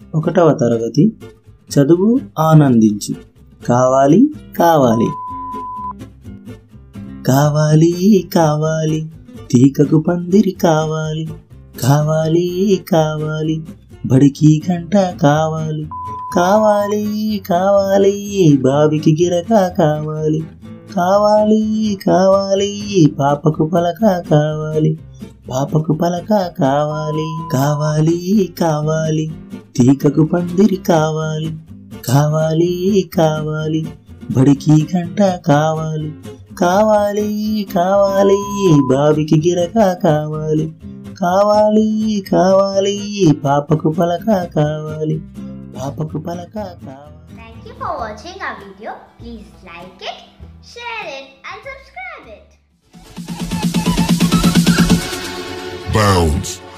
ఒకటవ తరగతి చదువు ఆనందించు కావాలి కావాలి కావాలి కావాలి తీకకు పందిరి కావాలి కావాలి కావాలి బడికి గంట కావాలి కావాలి కావాలి బావికి గిరక కావాలి కావాలి కావాలి పాపకు పలక కావాలి పాపకు పలక కావాలి కావాలి కావాలి తీకకు పందిరి కావాలి కావాలి కావాలి బడికి గంట కావాలి కావాలి కావాలి బావికి గిరక కావాలి కావాలి కావాలి పాపకు పలక కావాలి పాపకు పలక కావాలి Thank you for watching our video. Please like it, share it and subscribe it. Bounce.